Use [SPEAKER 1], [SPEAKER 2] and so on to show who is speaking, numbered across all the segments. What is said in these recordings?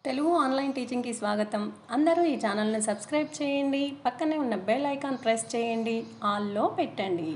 [SPEAKER 1] Telugu online టీచింగ్కి స్వాగతం అందరూ ఈ ఛానల్ని సబ్స్క్రైబ్ చేయండి పక్కనే ఉన్న బెల్ ఐకాన్ ప్రెస్ చేయండి ఆల్లో పెట్టండి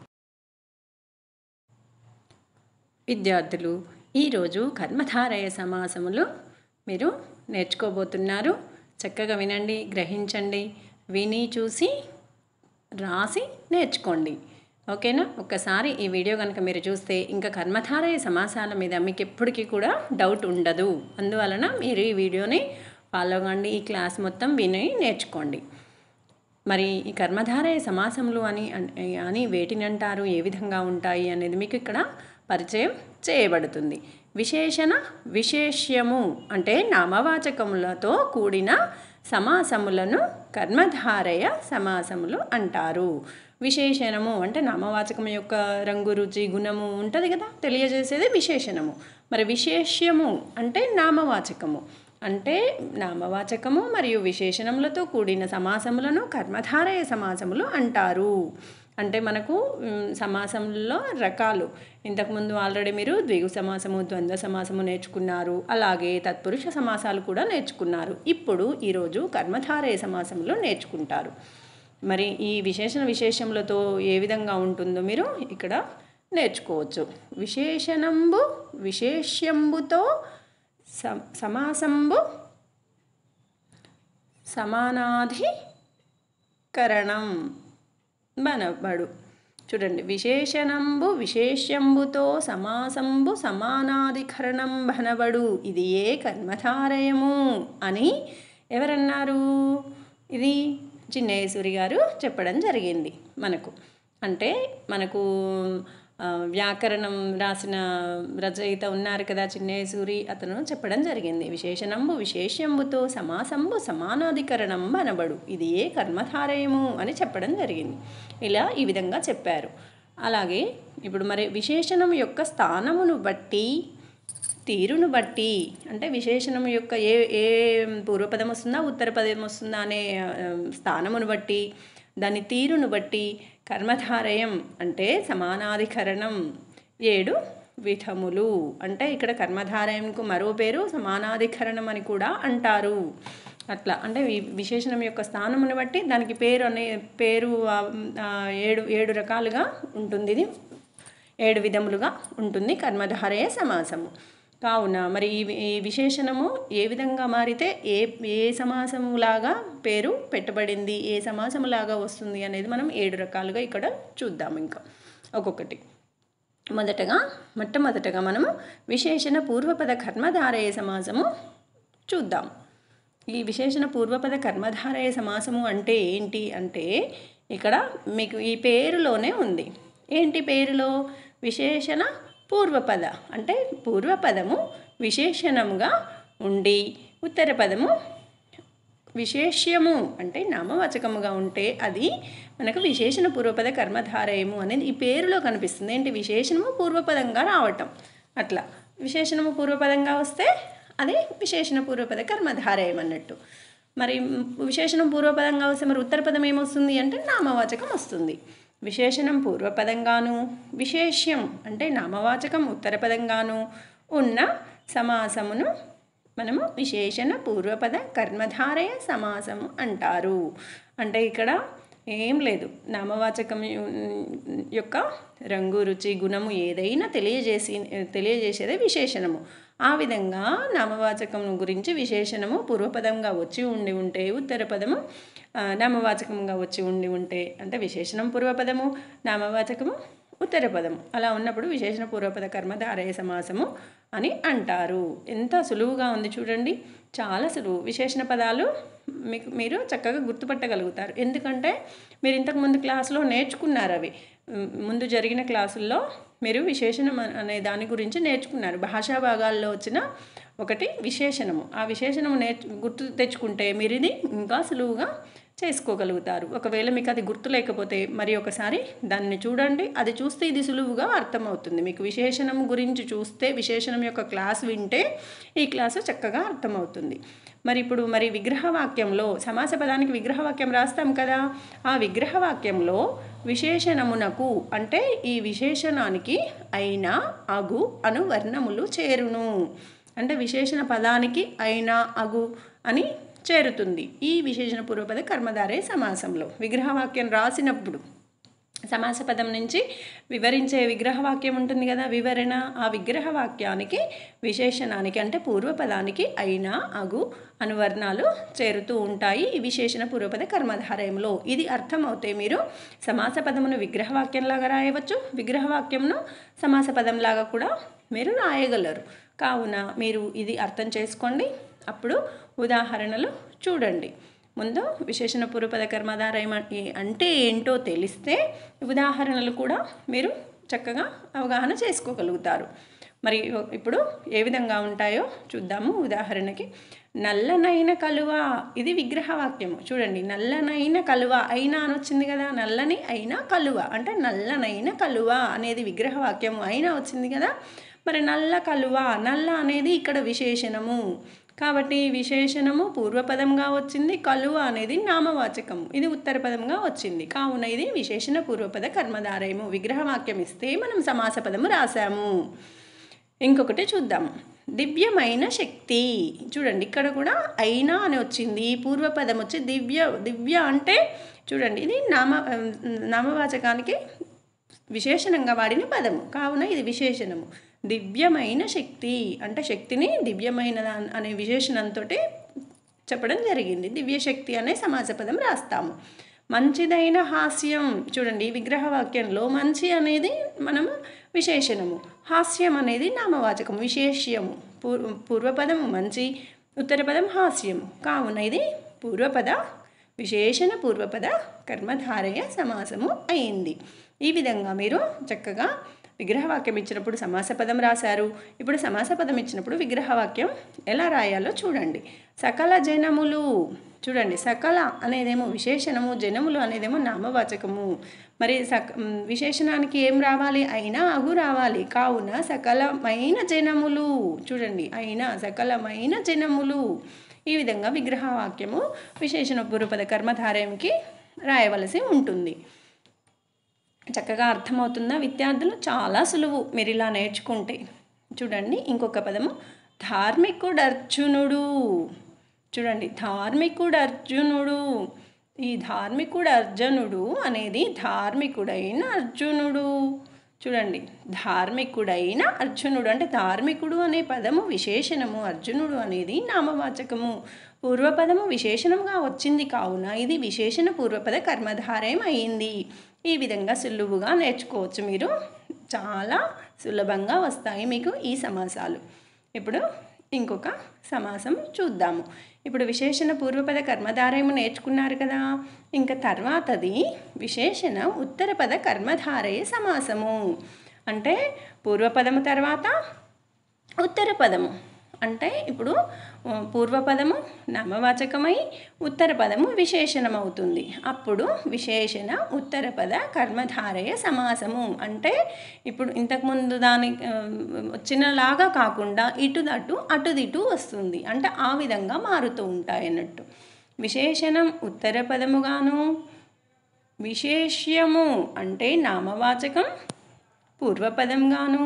[SPEAKER 1] విద్యార్థులు ఈరోజు కర్మధారయ సమాసములు మీరు నేర్చుకోబోతున్నారు చక్కగా వినండి గ్రహించండి విని చూసి రాసి నేర్చుకోండి ఓకేనా ఒక్కసారి ఈ వీడియో కనుక మీరు చూస్తే ఇంకా కర్మధారయ సమాసాల మీద మీకు ఎప్పటికీ కూడా డౌట్ ఉండదు అందువలన మీరు ఈ వీడియోని ఫాలో కండి ఈ క్లాస్ మొత్తం విని నేర్చుకోండి మరి ఈ కర్మధారయ సమాసములు అని అని వేటిని అంటారు ఏ విధంగా ఉంటాయి అనేది మీకు ఇక్కడ పరిచయం చేయబడుతుంది విశేషణ విశేష్యము అంటే నామవాచకములతో కూడిన సమాసములను కర్మధారయ సమాసములు అంటారు విశేషణము అంటే నామవాచకం యొక్క రంగు రుచి గుణము ఉంటుంది కదా తెలియజేసేది విశేషణము మరి విశేష్యము అంటే నామవాచకము అంటే నామవాచకము మరియు విశేషణములతో కూడిన సమాసములను కర్మధారయ సమాసములు అంటారు అంటే మనకు సమాసంలో రకాలు ఇంతకుముందు ఆల్రెడీ మీరు ద్విగు సమాసము ద్వంద్వ సమాసము నేర్చుకున్నారు అలాగే తత్పురుష సమాసాలు కూడా నేర్చుకున్నారు ఇప్పుడు ఈరోజు కర్మధారయ సమాసంలో నేర్చుకుంటారు మరి ఈ విశేషణ విశేషములతో ఏ విధంగా ఉంటుందో మీరు ఇక్కడ నేర్చుకోవచ్చు విశేషణంబు విశేష్యంబుతో సమాసంబు సమానాధికరణం బనబడు చూడండి విశేషణంబు విశేష్యంబుతో సమాసంబు సమానాధికరణం బనబడు ఇది ఏ కర్మధారయము అని ఎవరన్నారు ఇది చిన్నేశ్వరి గారు చెప్పడం జరిగింది మనకు అంటే మనకు వ్యాకరణం రాసిన రచయిత ఉన్నారు కదా చిన్నేసూరి అతను చెప్పడం జరిగింది విశేషణంబు విశేష్యంబుతో సమాసంబు సమానాధికరణం అనబడు ఇది ఏ కర్మధారయము అని చెప్పడం జరిగింది ఇలా ఈ విధంగా చెప్పారు అలాగే ఇప్పుడు మరి విశేషణం యొక్క స్థానమును బట్టి తీరును బట్టి అంటే విశేషణం యొక్క ఏ ఏ పూర్వపదం వస్తుందా ఉత్తర పదం వస్తుందా అనే స్థానమును బట్టి దాని తీరును బట్టి కర్మధారయం అంటే సమానాధికరణం ఏడు విధములు అంటే ఇక్కడ కర్మధారయంకు మరో పేరు సమానాధికరణం అని కూడా అంటారు అట్లా అంటే విశేషణం యొక్క స్థానమును బట్టి దానికి పేరు అనే పేరు ఏడు ఏడు రకాలుగా ఉంటుంది ఇది ఏడు విధములుగా ఉంటుంది కర్మధారయ సమాసము కావున మరి ఈ ఈ విశేషణము ఏ విధంగా మారితే ఏ ఏ సమాసములాగా పేరు పెట్టబడింది ఏ సమాసములాగా వస్తుంది అనేది మనం ఏడు రకాలుగా ఇక్కడ చూద్దాం ఇంకా ఒక్కొక్కటి మొదటగా మొట్టమొదటగా మనము విశేషణ పూర్వపద కర్మధారయ సమాసము చూద్దాం ఈ విశేషణ పూర్వపద కర్మధారయ సమాసము అంటే ఏంటి అంటే ఇక్కడ మీకు ఈ పేరులోనే ఉంది ఏంటి పేరులో విశేషణ పూర్వపద అంటే పూర్వపదము విశేషణముగా ఉండి ఉత్తర పదము విశేష్యము అంటే నామవాచకముగా ఉంటే అది మనకు విశేషణ పూర్వపద కర్మధారయము అనేది ఈ పేరులో కనిపిస్తుంది ఏంటి విశేషణము పూర్వపదంగా రావటం అట్లా విశేషణము పూర్వపదంగా వస్తే అది విశేషణ పూర్వపద కర్మధారయం అన్నట్టు మరి విశేషణం పూర్వపదంగా వస్తే మరి ఉత్తర పదం ఏమొస్తుంది అంటే నామవాచకం వస్తుంది విశేషణం పూర్వపదంగాను విశేష్యం అంటే నామవాచకం ఉత్తరపదంగాను ఉన్న సమాసమును మనము విశేషణ పూర్వపద కర్మధారయ సమాసము అంటారు అంటే ఇక్కడ ఏం లేదు నామవాచకం యొక్క రంగు రుచి గుణము ఏదైనా తెలియజేసి తెలియజేసేదే విశేషణము ఆ విధంగా నామవాచకం గురించి విశేషణము పూర్వపదంగా వచ్చి ఉండి ఉంటే ఉత్తర పదము నామవాచకంగా వచ్చి ఉండి ఉంటే అంటే విశేషణం పూర్వపదము నామవాచకము ఉత్తర పదము అలా ఉన్నప్పుడు విశేషణ పూర్వపద కర్మధారయ సమాసము అని అంటారు ఎంత సులువుగా ఉంది చూడండి చాలా సులువు విశేషణ పదాలు మీకు మీరు చక్కగా గుర్తుపట్టగలుగుతారు ఎందుకంటే మీరు ఇంతకుముందు క్లాసులో నేర్చుకున్నారు అవి ముందు జరిగిన క్లాసుల్లో మీరు విశేషణం అనే దాని గురించి నేర్చుకున్నారు భాషా భాగాల్లో వచ్చిన ఒకటి విశేషణము ఆ విశేషణము నేర్చు గుర్తు తెచ్చుకుంటే మీరు ఇది ఇంకా సులువుగా చేసుకోగలుగుతారు ఒకవేళ మీకు అది గుర్తు లేకపోతే మరి ఒకసారి దాన్ని చూడండి అది చూస్తే ఇది సులువుగా అర్థమవుతుంది మీకు విశేషణం గురించి చూస్తే విశేషణం యొక్క క్లాస్ వింటే ఈ క్లాసు చక్కగా అర్థమవుతుంది మరి ఇప్పుడు మరి విగ్రహవాక్యంలో సమాస పదానికి విగ్రహవాక్యం రాస్తాం కదా ఆ విగ్రహవాక్యంలో విశేషణమునకు అంటే ఈ విశేషణానికి అయిన అగు అను వర్ణములు చేరును అంటే విశేషణ పదానికి అయినా అగు అని చేరుతుంది ఈ విశేషణ పూర్వపద కర్మధారే సమాసంలో విగ్రహవాక్యం రాసినప్పుడు సమాస పదం నుంచి వివరించే విగ్రహవాక్యం ఉంటుంది కదా వివరణ ఆ విగ్రహవాక్యానికి విశేషణానికి అంటే పూర్వపదానికి అయినా అగు అనువర్ణాలు చేరుతూ ఉంటాయి ఈ విశేషణ పూర్వపద కర్మధారయంలో ఇది అర్థమవుతే మీరు సమాస పదమును విగ్రహవాక్యంలాగా రాయవచ్చు విగ్రహవాక్యంను సమాస పదంలాగా కూడా మీరు రాయగలరు కావున మీరు ఇది అర్థం చేసుకోండి అప్పుడు ఉదాహరణలు చూడండి ముందు విశేషణ పూర్వపద కర్మాధారయం అంటే ఏంటో తెలిస్తే ఉదాహరణలు కూడా మీరు చక్కగా అవగాహన చేసుకోగలుగుతారు మరి ఇప్పుడు ఏ విధంగా ఉంటాయో చూద్దాము ఉదాహరణకి నల్లనైన కలువ ఇది విగ్రహవాక్యము చూడండి నల్లనైన కలువ అయినా అని వచ్చింది కదా నల్లని అయినా కలువ అంటే నల్లనైన కలువ అనేది విగ్రహవాక్యము అయినా వచ్చింది కదా మరి నల్ల కలువ నల్ల అనేది ఇక్కడ విశేషణము కాబట్టి విశేషణము పూర్వపదంగా వచ్చింది కలువ అనేది నామవాచకము ఇది ఉత్తర పదంగా వచ్చింది కావున ఇది విశేషణ పూర్వపద కర్మధారయము విగ్రహవాక్యం ఇస్తే మనం సమాస పదము రాసాము ఇంకొకటి చూద్దాం దివ్యమైన శక్తి చూడండి ఇక్కడ కూడా అయినా అని వచ్చింది పూర్వపదం వచ్చి దివ్య దివ్య అంటే చూడండి ఇది నామ నామవాచకానికి విశేషణంగా వాడిన పదము కావున ఇది విశేషణము దివ్యమైన శక్తి అంటే శక్తిని దివ్యమైన అనే విశేషణంతో చెప్పడం జరిగింది దివ్యశక్తి అనే సమాజ పదం రాస్తాము మంచిదైన హాస్యం చూడండి విగ్రహవాక్యంలో మంచి అనేది మనము విశేషణము హాస్యం అనేది నామవాచకం విశేష్యము పూర్వ పూర్వపదము మంచి ఉత్తర పదం హాస్యము కావున ఇది పూర్వపద విశేషణ పూర్వపద కర్మధారయ సమాసము అయింది ఈ విధంగా మీరు చక్కగా విగ్రహవాక్యం ఇచ్చినప్పుడు సమాస పదం రాశారు ఇప్పుడు సమాస పదం ఇచ్చినప్పుడు విగ్రహవాక్యం ఎలా రాయాలో చూడండి సకల జనములు చూడండి సకల అనేదేమో విశేషణము జనములు అనేదేమో నామవాచకము మరి సక విశేషణానికి ఏం రావాలి అయినా అగు రావాలి కావున సకలమైన జనములు చూడండి అయినా సకలమైన జనములు ఈ విధంగా విగ్రహవాక్యము విశేషణ పూర్వపద కర్మధారయంకి రాయవలసి ఉంటుంది చక్కగా అర్థమవుతుందా విద్యార్థులు చాలా సులువు మీరు ఇలా నేర్చుకుంటే చూడండి ఇంకొక పదము ధార్మికుడు అర్జునుడు చూడండి ధార్మికుడు అర్జునుడు ఈ ధార్మికుడు అర్జునుడు అనేది ధార్మికుడైన అర్జునుడు చూడండి ధార్మికుడైన అర్జునుడు అంటే ధార్మికుడు అనే పదము విశేషణము అర్జునుడు అనేది నామవాచకము పూర్వపదము విశేషణంగా వచ్చింది కావున ఇది విశేషణ పూర్వపద కర్మధారయం అయింది ఈ విధంగా సులువుగా నేర్చుకోవచ్చు మీరు చాలా సులభంగా వస్తాయి మీకు ఈ సమాసాలు ఇప్పుడు ఇంకొక సమాసం చూద్దాము ఇప్పుడు విశేషణ పూర్వపద కర్మధారయము నేర్చుకున్నారు కదా ఇంకా తర్వాతది విశేషణ ఉత్తరపద కర్మధారయ సమాసము అంటే పూర్వపదము తర్వాత ఉత్తర పదము అంటే ఇప్పుడు పూర్వపదము నామవాచకమై ఉత్తర పదము విశేషణం అవుతుంది అప్పుడు విశేషణ ఉత్తర పద కర్మధారయ సమాసము అంటే ఇప్పుడు ఇంతకుముందు దాని వచ్చినలాగా కాకుండా ఇటుదటు అటుదిటు వస్తుంది అంటే ఆ విధంగా మారుతూ ఉంటాయి అన్నట్టు విశేషణం ఉత్తర పదముగాను విశేష్యము అంటే నామవాచకం పూర్వపదంగాను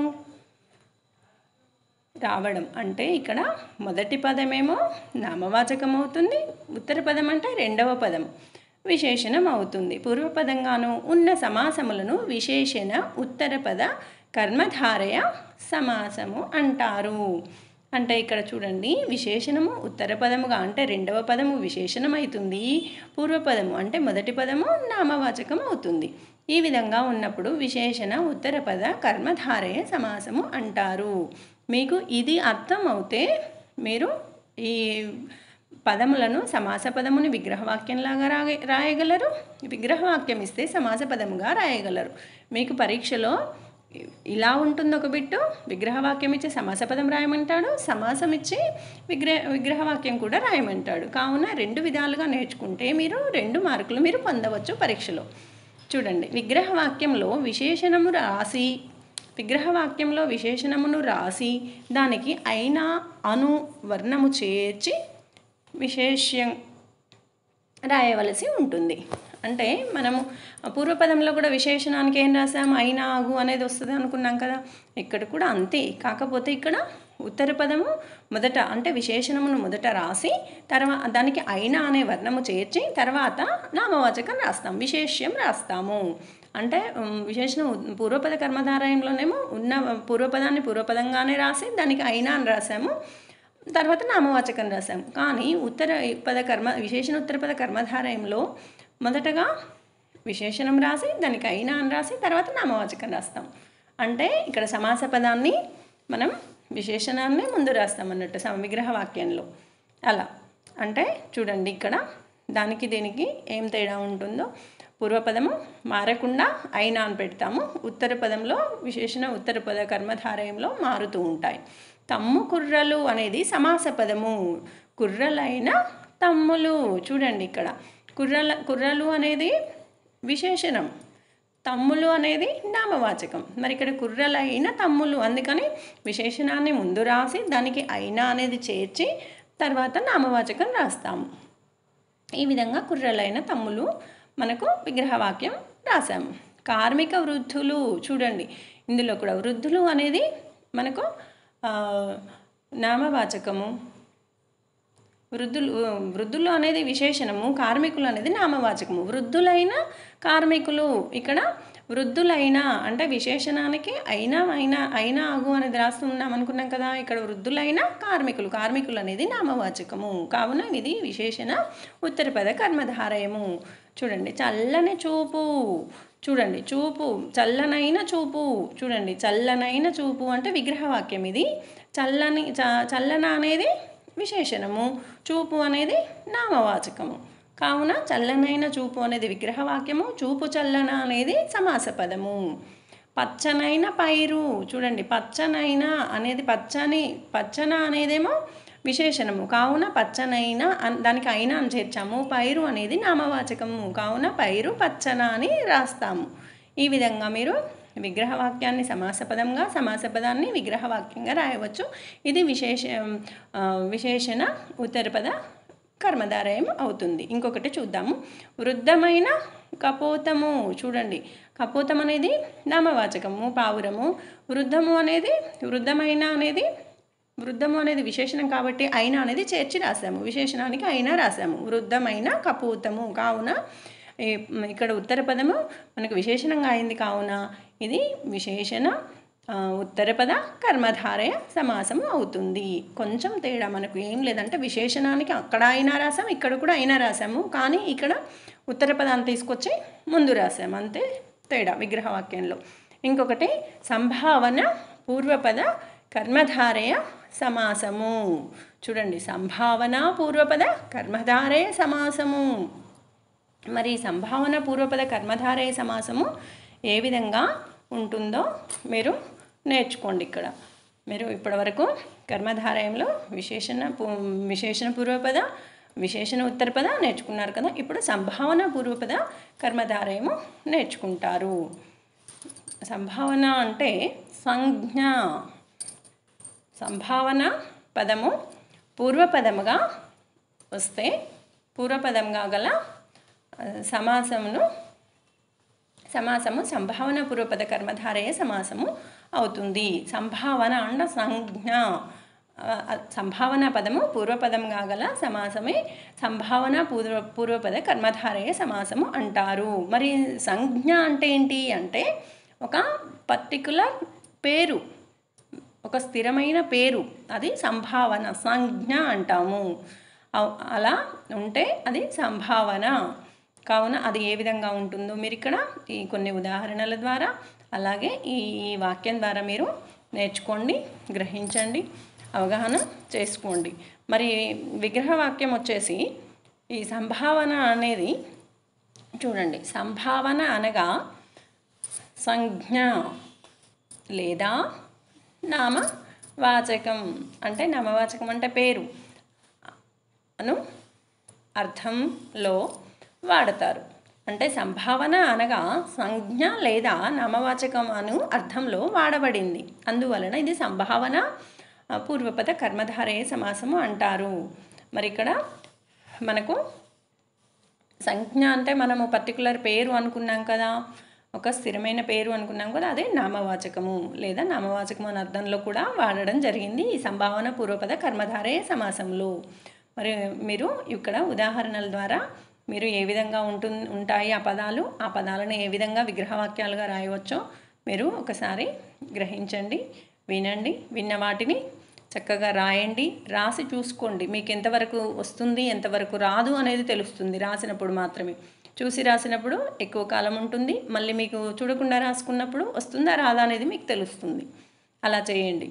[SPEAKER 1] రావడం అంటే ఇక్కడ మొదటి పదమేమో నామవాచకం అవుతుంది ఉత్తర పదం అంటే రెండవ పదం విశేషణం అవుతుంది పూర్వపదంగాను ఉన్న సమాసములను విశేషణ ఉత్తర పద కర్మధారయ సమాసము అంటారు అంటే ఇక్కడ చూడండి విశేషణము ఉత్తర పదముగా అంటే రెండవ పదము విశేషణం అవుతుంది పూర్వపదము అంటే మొదటి పదము నామవాచకం అవుతుంది ఈ విధంగా ఉన్నప్పుడు విశేషణ ఉత్తర పద కర్మధారయ సమాసము అంటారు మీకు ఇది అర్థమవుతే మీరు ఈ పదములను సమాస పదముని విగ్రహవాక్యంలాగా రాయ రాయగలరు విగ్రహవాక్యం ఇస్తే సమాస పదముగా రాయగలరు మీకు పరీక్షలో ఇలా ఉంటుంది ఒక బిట్టు విగ్రహవాక్యం ఇచ్చి సమాస పదం రాయమంటాడు సమాసం ఇచ్చి విగ్రహ విగ్రహవాక్యం కూడా రాయమంటాడు కావున రెండు విధాలుగా నేర్చుకుంటే మీరు రెండు మార్కులు మీరు పొందవచ్చు పరీక్షలో చూడండి విగ్రహవాక్యంలో విశేషణము రాసి విగ్రహవాక్యంలో విశేషణమును రాసి దానికి అయినా అను వర్ణము చేర్చి విశేష్యం రాయవలసి ఉంటుంది అంటే మనము పూర్వపదంలో కూడా విశేషణానికి ఏం రాసాము అయినా ఆగు అనేది వస్తుంది అనుకున్నాం కదా ఇక్కడ కూడా అంతే కాకపోతే ఇక్కడ ఉత్తర పదము మొదట అంటే విశేషణమును మొదట రాసి తర్వాత దానికి అయినా అనే వర్ణము చేర్చి తర్వాత నామవాచకం రాస్తాం విశేష్యం రాస్తాము అంటే ఉమ్, విశేషణ ఉ- పూర్వపద కర్మధారయంలోనేమో ఉన్న పూర్వపదాన్ని పూర్వపదంగానే రాసి దానికి అయినా అని రాసాము తర్వాత నామవాచకం రాసాం కానీ ఉత్తర పద కర్మ విశేషణ ఉత్తర పద కర్మధారయంలో మొదటగా విశేషణం రాసి దానికి అయినా అని రాసి తర్వాత నామవాచకం రాస్తాం అంటే ఇక్కడ సమాస పదాన్ని మనం విశేషణాన్ని ముందు రాస్తాం అన్నట్టు సమవిగ్రహ వాక్యంలో అలా అంటే చూడండి ఇక్కడ దానికి దీనికి ఏం తేడా ఉంటుందో పూర్వపదము మారకుండా అయినా అని పెడతాము ఉత్తర పదంలో విశేషణ ఉత్తర పద కర్మధారయంలో మారుతూ ఉంటాయి తమ్ము కుర్రలు అనేది సమాస పదము కుర్రలైన తమ్ములు చూడండి ఇక్కడ కుర్రల కుర్రలు అనేది విశేషణం తమ్ములు అనేది నామవాచకం మరి ఇక్కడ కుర్రలైన తమ్ములు అందుకని విశేషణాన్ని ముందు రాసి దానికి అయినా అనేది చేర్చి తర్వాత నామవాచకం రాస్తాము ఈ విధంగా కుర్రలైన తమ్ములు మనకు విగ్రహవాక్యం రాశాము కార్మిక వృద్ధులు చూడండి ఇందులో కూడా వృద్ధులు అనేది మనకు ఆ, నామవాచకము వృద్ధులు వృద్ధులు అనేది విశేషణము కార్మికులు అనేది నామవాచకము వృద్ధులైన కార్మికులు ఇక్కడ వృద్ధులైన అంటే విశేషణానికి అయినా అయినా అయినా అగు అనేది రాస్తున్నాం అనుకున్నాం కదా ఇక్కడ వృద్ధులైన కార్మికులు కార్మికులు అనేది నామవాచకము కావున ఇది విశేషణ ఉత్తరపద కర్మధారయము చూడండి చల్లని చూపు చూడండి చూపు చల్లనైన చూపు చూడండి చల్లనైన చూపు అంటే విగ్రహవాక్యం ఇది చల్లని చ- చల్లన అనేది విశేషణము చూపు అనేది నామవాచకము కావున చల్లనైన చూపు అనేది విగ్రహవాక్యము చూపు చల్లన అనేది సమాస పదము పచ్చనైన పైరు చూడండి పచ్చనైన అనేది పచ్చని పచ్చన అనేదేమో విశేషణము కావున పచ్చనైన అన్- దానికి అయినా అని చేర్చాము పైరు అనేది నామవాచకము కావున పైరు పచ్చన అని రాస్తాము ఈ విధంగా మీరు విగ్రహవాక్యాన్ని సమాసపదంగా సమాసపదాన్ని విగ్రహవాక్యంగా రాయవచ్చు ఇది విశేష ఆ, విశేషణ ఉత్తరపద కర్మధారయం అవుతుంది ఇంకొకటి చూద్దాము వృద్ధమైన కపోతము చూడండి కపోతం అనేది నామవాచకము పావురము వృద్ధము అనేది వృద్ధమైన అనేది వృద్ధము అనేది విశేషణం కాబట్టి అయినా అనేది చేర్చి రాసాము విశేషణానికి అయినా రాసాము వృద్ధమైన కపోతము కావున ఈ- ఇక్కడ ఉత్తర పదము మనకు విశేషణంగా అయింది కావున ఇది విశేషణ ఆ, ఉత్తరపద కర్మధారయ సమాసము అవుతుంది కొంచెం తేడా మనకు ఏం లేదంటే విశేషణానికి అక్కడ అయినా రాసాం ఇక్కడ కూడా అయినా రాసాము కానీ ఇక్కడ ఉత్తరపదాన్ని తీసుకొచ్చి ముందు రాసాము అంతే తేడా విగ్రహవాక్యంలో ఇంకొకటి సంభావన పూర్వపద కర్మధారయ సమాసము చూడండి సంభావన పూర్వపద కర్మధారయ సమాసము మరి సంభావన పూర్వపద కర్మధారయ సమాసము ఏ విధంగా ఉంటుందో మీరు నేర్చుకోండి ఇక్కడ మీరు ఇప్పటివరకు కర్మధారయంలో విశేషణ పూ- విశేషణ పూర్వపద విశేషణ ఉత్తరపద నేర్చుకున్నారు కదా ఇప్పుడు సంభావన పూర్వపద కర్మధారయము నేర్చుకుంటారు సంభావన అంటే సంజ్ఞ సంభావన పదము పూర్వపదముగా వస్తే పూర్వపదంగా గల ఆ, సమాసమును సమాసము సంభావన పూర్వపద కర్మధారయ సమాసము అవుతుంది సంభావన అండ సంజ్ఞ ఆ, ఆ, సంభావన పదము పూర్వపదంగా గల సమాసమే సంభావన పూర్వ పూర్వపద కర్మధారయ సమాసము అంటారు మరి సంజ్ఞ అంటే ఏంటి అంటే ఒక పర్టికులర్ పేరు ఒక స్థిరమైన పేరు అది సంభావన సంజ్ఞ అంటాము అవ్- అలా ఉంటే అది సంభావన కావున అది ఏ విధంగా ఉంటుందో మీరు ఇక్కడ ఈ కొన్ని ఉదాహరణల ద్వారా అలాగే ఈ ఈ వాక్యం ద్వారా మీరు నేర్చుకోండి గ్రహించండి అవగాహన చేసుకోండి మరి విగ్రహ వాక్యం వచ్చేసి ఈ సంభావన అనేది చూడండి సంభావన అనగా సంజ్ఞ లేదా నామ వాచకం అంటే నామవాచకం అంటే పేరు అను అర్థంలో వాడతారు అంటే సంభావన అనగా సంజ్ఞ లేదా నామవాచకం అను అర్థంలో వాడబడింది అందువలన ఇది సంభావన ఆ, పూర్వపద కర్మధారయ సమాసము అంటారు మరి ఇక్కడ మనకు సంజ్ఞ అంటే మనము పర్టికులర్ పేరు అనుకున్నాం కదా ఒక స్థిరమైన పేరు అనుకున్నాం కదా అదే నామవాచకము లేదా నామవాచకము అనే అర్థంలో కూడా వాడడం జరిగింది ఈ సంభావన పూర్వపద కర్మధారే సమాసంలో మరి మీరు ఇక్కడ ఉదాహరణల ద్వారా మీరు ఏ విధంగా ఉంటు ఉంటాయి ఆ పదాలు ఆ పదాలను ఏ విధంగా విగ్రహవాక్యాలుగా రాయవచ్చో మీరు ఒకసారి గ్రహించండి వినండి విన్న వాటిని చక్కగా రాయండి రాసి చూసుకోండి మీకు ఎంతవరకు వస్తుంది ఎంతవరకు రాదు అనేది తెలుస్తుంది రాసినప్పుడు మాత్రమే చూసి రాసినప్పుడు ఎక్కువ కాలం ఉంటుంది మళ్ళీ మీకు చూడకుండా రాసుకున్నప్పుడు వస్తుందా రాదా అనేది మీకు తెలుస్తుంది అలా చేయండి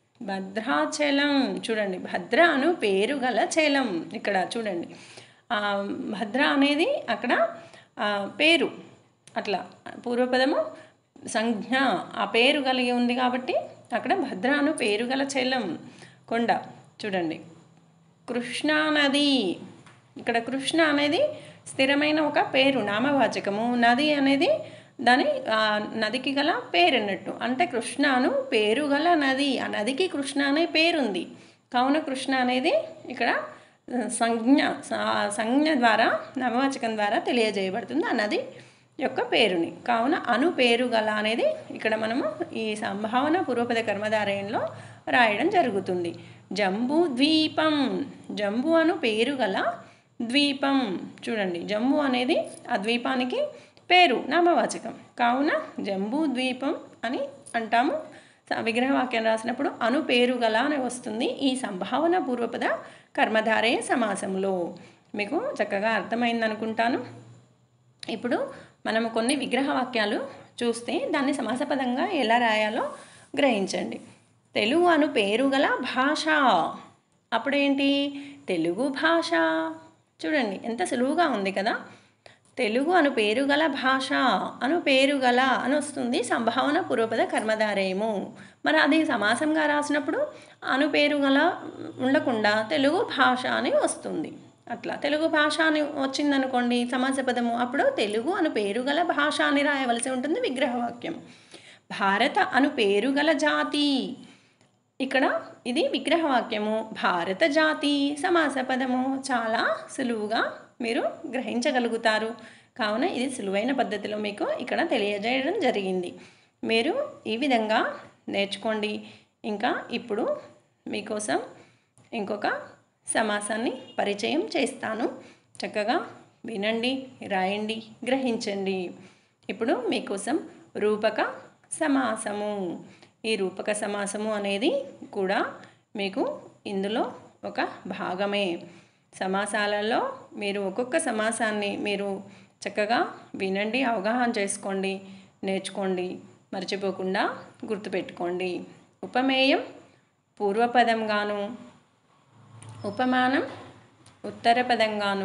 [SPEAKER 1] భద్రాచలం చూడండి భద్ర అను పేరు గల చలం ఇక్కడ చూడండి ఆ, భద్ర అనేది అక్కడ ఆ, పేరు అట్లా పూర్వపదము సంజ్ఞ ఆ పేరు కలిగి ఉంది కాబట్టి అక్కడ భద్ర అను పేరు గల చలం కొండ చూడండి కృష్ణా నది ఇక్కడ కృష్ణ అనేది స్థిరమైన ఒక పేరు నామవాచకము నది అనేది దాని ఆ, నదికి గల పేరు అన్నట్టు అంటే కృష్ణను పేరు గల నది ఆ నదికి కృష్ణ అనే పేరుంది కావున కృష్ణ అనేది ఇక్కడ ఆ, సంజ్ఞ స- సంజ్ఞ ద్వారా నామవాచకం ద్వారా తెలియజేయబడుతుంది ఆ నది యొక్క పేరుని కావున అను పేరు గల అనేది ఇక్కడ మనము ఈ సంభావన పూర్వపద కర్మధారయంలో రాయడం జరుగుతుంది జంబూ ద్వీపం జంబు అను పేరు గల ద్వీపం చూడండి జంబు అనేది ఆ ద్వీపానికి పేరు నామవాచకం కావున జంబూ ద్వీపం అని అంటాము స- విగ్రహవాక్యం రాసినప్పుడు అను పేరు గల అని వస్తుంది ఈ సంభావన పూర్వపద కర్మధారయ సమాసంలో మీకు చక్కగా అర్థమైంది అనుకుంటాను ఇప్పుడు మనము కొన్ని విగ్రహ వాక్యాలు చూస్తే దాన్ని సమాసపదంగా ఎలా రాయాలో గ్రహించండి తెలుగు అను పేరు గల భాష అప్పుడేంటి తెలుగు భాష చూడండి ఎంత సులువుగా ఉంది కదా తెలుగు అను పేరు గల భాష అను పేరు గల అని వస్తుంది సంభావన పూర్వపద కర్మధారేయము మరి అది సమాసంగా రాసినప్పుడు అను పేరు గల ఉండకుండా తెలుగు భాష అని వస్తుంది అట్లా తెలుగు భాష అని వచ్చిందనుకోండి సమాస పదము అప్పుడు తెలుగు అను పేరు గల భాష అని రాయవలసి ఉంటుంది విగ్రహవాక్యం భారత అను పేరు గల జాతి ఇక్కడ ఇది విగ్రహవాక్యము భారత జాతి సమాస పదము చాలా సులువుగా మీరు గ్రహించగలుగుతారు కావున ఇది సులువైన పద్ధతిలో మీకు ఇక్కడ తెలియజేయడం జరిగింది మీరు ఈ విధంగా నేర్చుకోండి ఇంకా ఇప్పుడు మీకోసం ఇంకొక సమాసాన్ని పరిచయం చేస్తాను చక్కగా వినండి రాయండి గ్రహించండి ఇప్పుడు మీకోసం రూపక సమాసము ఈ రూపక సమాసము అనేది కూడా మీకు ఇందులో ఒక భాగమే సమాసాలలో మీరు ఒక్కొక్క సమాసాన్ని మీరు చక్కగా వినండి అవగాహన చేసుకోండి నేర్చుకోండి మర్చిపోకుండా గుర్తుపెట్టుకోండి ఉపమేయం పూర్వపదంగాను ఉపమానం ఉత్తర పదంగాను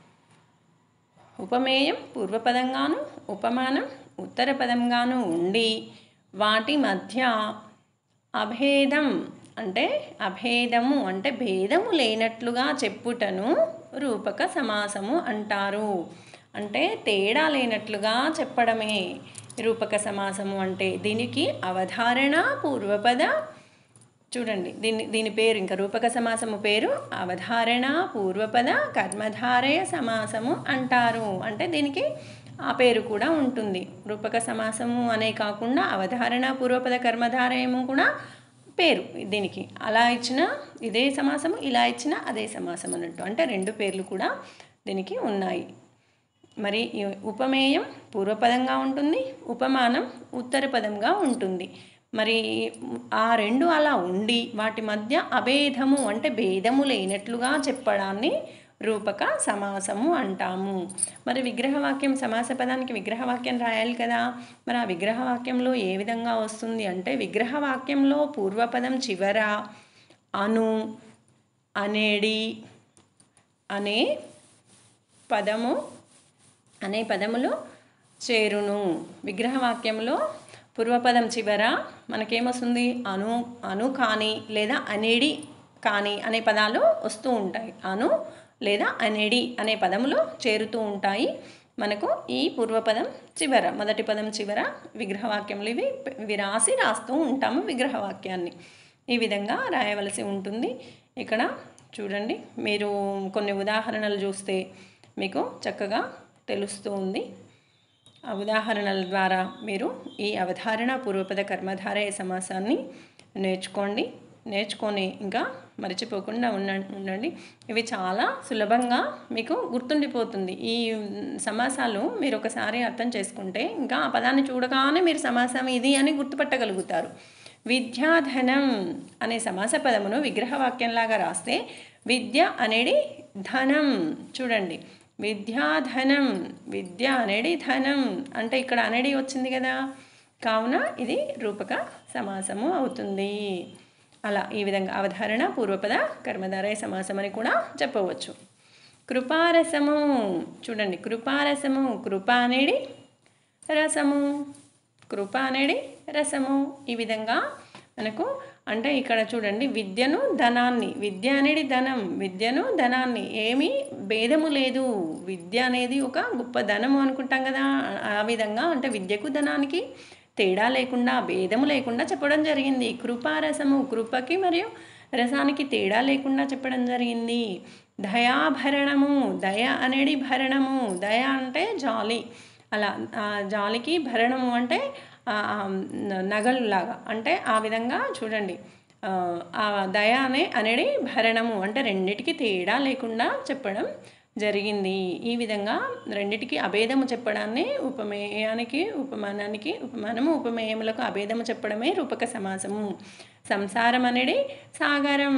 [SPEAKER 1] ఉపమేయం పూర్వపదంగాను ఉపమానం ఉత్తర పదంగాను ఉండి వాటి మధ్య అభేదం అంటే అభేదము అంటే భేదము లేనట్లుగా చెప్పుటను రూపక సమాసము అంటారు అంటే తేడా లేనట్లుగా చెప్పడమే రూపక సమాసము అంటే దీనికి అవధారణ పూర్వపద చూడండి దీని దీని పేరు ఇంకా రూపక సమాసము పేరు అవధారణ పూర్వపద కర్మధారయ సమాసము అంటారు అంటే దీనికి ఆ పేరు కూడా ఉంటుంది రూపక సమాసము అనే కాకుండా అవధారణ పూర్వపద కర్మధారయము కూడా పేరు దీనికి అలా ఇచ్చిన ఇదే సమాసము ఇలా ఇచ్చిన అదే సమాసం అన్నట్టు అంటే రెండు పేర్లు కూడా దీనికి ఉన్నాయి మరి ఈ ఉపమేయం పూర్వపదంగా ఉంటుంది ఉపమానం ఉత్తర పదంగా ఉంటుంది మరి ఆ రెండు అలా ఉండి వాటి మధ్య అభేదము అంటే భేదము లేనట్లుగా చెప్పడాన్ని రూపక సమాసము అంటాము మరి విగ్రహవాక్యం సమాస పదానికి విగ్రహవాక్యం రాయాలి కదా మరి ఆ విగ్రహవాక్యంలో ఏ విధంగా వస్తుంది అంటే విగ్రహవాక్యంలో పూర్వపదం చివర అను అనేడి అనే పదము అనే పదములు చేరును విగ్రహవాక్యంలో పూర్వపదం చివర మనకేమొస్తుంది అను అను కానీ లేదా అనేడి కానీ అనే పదాలు వస్తూ ఉంటాయి అను లేదా అనేడి అనే పదములు చేరుతూ ఉంటాయి మనకు ఈ పూర్వపదం చివర మొదటి పదం చివర విగ్రహవాక్యములు ఇవి ఇవి రాసి రాస్తూ ఉంటాము విగ్రహవాక్యాన్ని ఈ విధంగా రాయవలసి ఉంటుంది ఇక్కడ చూడండి మీరు కొన్ని ఉదాహరణలు చూస్తే మీకు చక్కగా తెలుస్తూ ఉంది ఆ ఉదాహరణల ద్వారా మీరు ఈ అవధారణ పూర్వపద కర్మధారయ సమాసాన్ని నేర్చుకోండి నేర్చుకొని ఇంకా మర్చిపోకుండా ఉండ ఉండండి ఇవి చాలా సులభంగా మీకు గుర్తుండిపోతుంది ఈ సమాసాలు మీరు ఒకసారి అర్థం చేసుకుంటే ఇంకా ఆ పదాన్ని చూడగానే మీరు సమాసం ఇది అని గుర్తుపట్టగలుగుతారు విద్యాధనం అనే సమాస పదమును విగ్రహవాక్యంలాగా రాస్తే విద్య అనేది ధనం చూడండి విద్యాధనం విద్య అనేది ధనం అంటే ఇక్కడ అనేది వచ్చింది కదా కావున ఇది రూపక సమాసము అవుతుంది అలా ఈ విధంగా అవధారణ పూర్వపద కర్మధారయ సమాసం అని కూడా చెప్పవచ్చు కృపారసము చూడండి కృపారసము కృప అనేది రసము కృప అనేది రసము ఈ విధంగా మనకు అంటే ఇక్కడ చూడండి విద్యను ధనాన్ని విద్య అనేది ధనం విద్యను ధనాన్ని ఏమీ భేదము లేదు విద్య అనేది ఒక గొప్ప ధనము అనుకుంటాం కదా ఆ విధంగా అంటే విద్యకు ధనానికి తేడా లేకుండా భేదము లేకుండా చెప్పడం జరిగింది కృపారసము కృపకి మరియు రసానికి తేడా లేకుండా చెప్పడం జరిగింది దయాభరణము దయ అనేది భరణము దయ అంటే జాలి అలా ఆ జాలికి భరణము అంటే ఆ, ఆ, నగలు లాగా అంటే ఆ విధంగా చూడండి ఆ, ఆ దయ అనే అనేది భరణము అంటే రెండిటికి తేడా లేకుండా చెప్పడం జరిగింది ఈ విధంగా రెండిటికి అభేదము చెప్పడాన్ని ఉపమేయానికి ఉపమానానికి ఉపమానము ఉపమేయములకు అభేదము చెప్పడమే రూపక సమాసము సంసారం అనేది సాగరం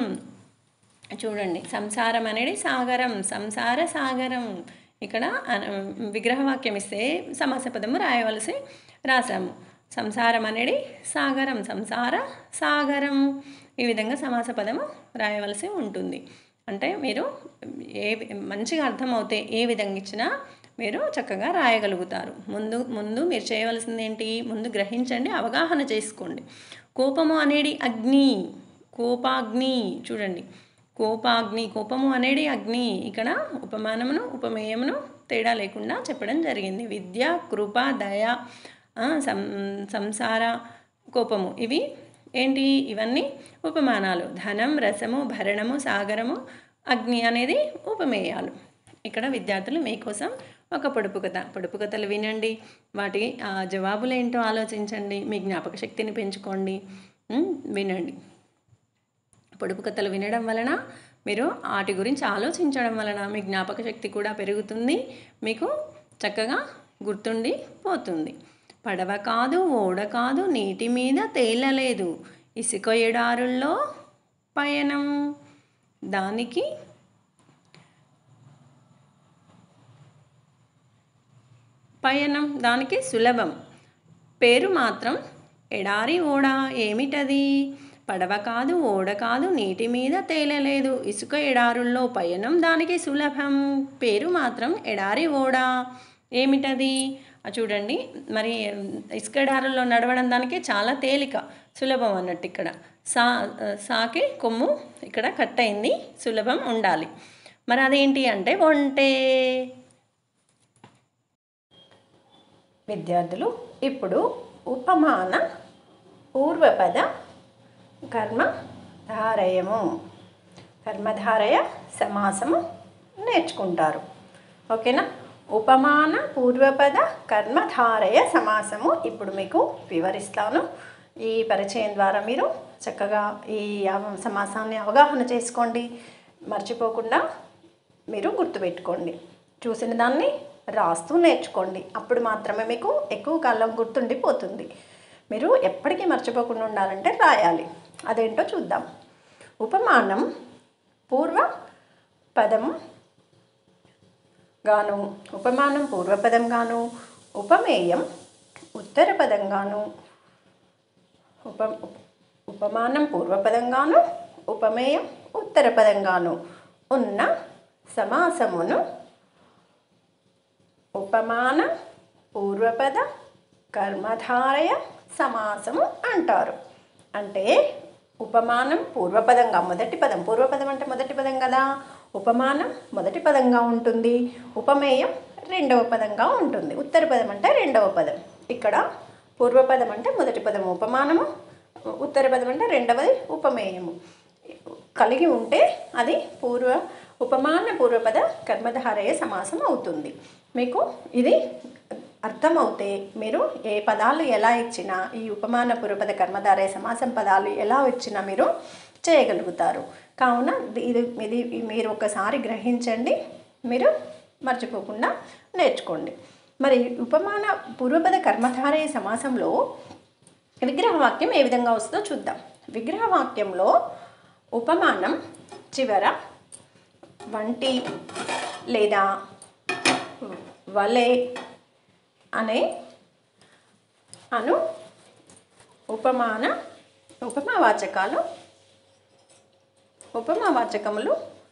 [SPEAKER 1] చూడండి సంసారం అనేది సాగరం సంసార సాగరం ఇక్కడ అన- విగ్రహవాక్యం ఇస్తే సమాస పదము రాయవలసి రాసాము సంసారం అనేది సాగరం సంసార సాగరం ఈ విధంగా సమాస పదము రాయవలసి ఉంటుంది అంటే మీరు ఏ మంచిగా అర్థమవుతే ఏ విధంగా ఇచ్చినా మీరు చక్కగా రాయగలుగుతారు ముందు ముందు మీరు చేయవలసింది ఏంటి ముందు గ్రహించండి అవగాహన చేసుకోండి కోపము అనేది అగ్ని కోపాగ్ని చూడండి కోపాగ్ని కోపము అనేది అగ్ని ఇక్కడ ఉపమానమును ఉపమేయమును తేడా లేకుండా చెప్పడం జరిగింది విద్య కృప దయ ఆ, సం సంసార కోపము ఇవి ఏంటి ఇవన్నీ ఉపమానాలు ధనం రసము భరణము సాగరము అగ్ని అనేది ఉపమేయాలు ఇక్కడ విద్యార్థులు మీకోసం ఒక పొడుపు కథ పొడుపు కథలు వినండి వాటి ఆ, జవాబులు ఏంటో ఆలోచించండి మీ జ్ఞాపక శక్తిని పెంచుకోండి ఉమ్, వినండి పొడుపు కథలు వినడం వలన మీరు వాటి గురించి ఆలోచించడం వలన మీ జ్ఞాపక శక్తి కూడా పెరుగుతుంది మీకు చక్కగా గుర్తుండి పోతుంది పడవ కాదు ఓడ కాదు నీటి మీద తేలలేదు ఇసుక ఎడారుల్లో పయనం దానికి పయనం దానికి సులభం పేరు మాత్రం ఎడారి ఓడ ఏమిటది పడవ కాదు ఓడ కాదు నీటి మీద తేలలేదు ఇసుక ఎడారుల్లో పయనం దానికి సులభం పేరు మాత్రం ఎడారి ఓడ ఏమిటది ఆ చూడండి మరి ఇసుక ఎడారుల్లో నడవడం దానికి చాలా తేలిక సులభం అన్నట్టు ఇక్కడ సా సాకి కొమ్ము ఇక్కడ కట్ అయింది సులభం ఉండాలి మరి అదేంటి అంటే ఒంటే విద్యార్థులు ఇప్పుడు ఉపమాన పూర్వపద కర్మ ధారయము కర్మధారయ సమాసము నేర్చుకుంటారు ఓకేనా ఉపమాన పూర్వపద కర్మధారయ సమాసము ఇప్పుడు మీకు వివరిస్తాను ఈ పరిచయం ద్వారా మీరు చక్కగా ఈ అవ- సమాసాన్ని అవగాహన చేసుకోండి మర్చిపోకుండా మీరు గుర్తుపెట్టుకోండి చూసిన దాన్ని రాస్తూ నేర్చుకోండి అప్పుడు మాత్రమే మీకు ఎక్కువ కాలం గుర్తుండిపోతుంది మీరు ఎప్పటికీ మర్చిపోకుండా ఉండాలంటే రాయాలి అదేంటో చూద్దాం ఉపమానం పూర్వ పదము గాను ఉపమానం పూర్వపదం గాను ఉపమేయం ఉత్తర పదం గాను ఉప ఉపమానం పూర్వపదంగాను ఉపమేయం ఉత్తర పదంగాను ఉన్న సమాసమును ఉపమాన పూర్వపద కర్మధారయ సమాసము అంటారు అంటే ఉపమానం పూర్వపదంగా మొదటి పదం పూర్వపదం అంటే మొదటి పదం కదా ఉపమానం మొదటి పదంగా ఉంటుంది ఉపమేయం రెండవ పదంగా ఉంటుంది ఉత్తర పదం అంటే రెండవ పదం ఇక్కడ పూర్వపదం అంటే మొదటి పదము ఉపమానము ఉత్తర పదం అంటే రెండవది ఉపమేయము కలిగి ఉంటే అది పూర్వ ఉపమాన పూర్వపద కర్మధారయ సమాసం అవుతుంది మీకు ఇది అర్థమవుతే మీరు ఏ పదాలు ఎలా ఇచ్చినా ఈ ఉపమాన పురపద కర్మధారయ సమాసం పదాలు ఎలా ఇచ్చినా మీరు చేయగలుగుతారు కావున ఇది ఇది మీరు ఒకసారి గ్రహించండి మీరు మర్చిపోకుండా నేర్చుకోండి మరి ఉపమాన పూర్వపద కర్మధారయ సమాసంలో విగ్రహవాక్యం ఏ విధంగా వస్తుందో చూద్దాం విగ్రహవాక్యంలో ఉపమానం చివర వంటి లేదా వలె అనే అను ఉపమాన ఉపమావాచకాలు ఉపమావాచకములు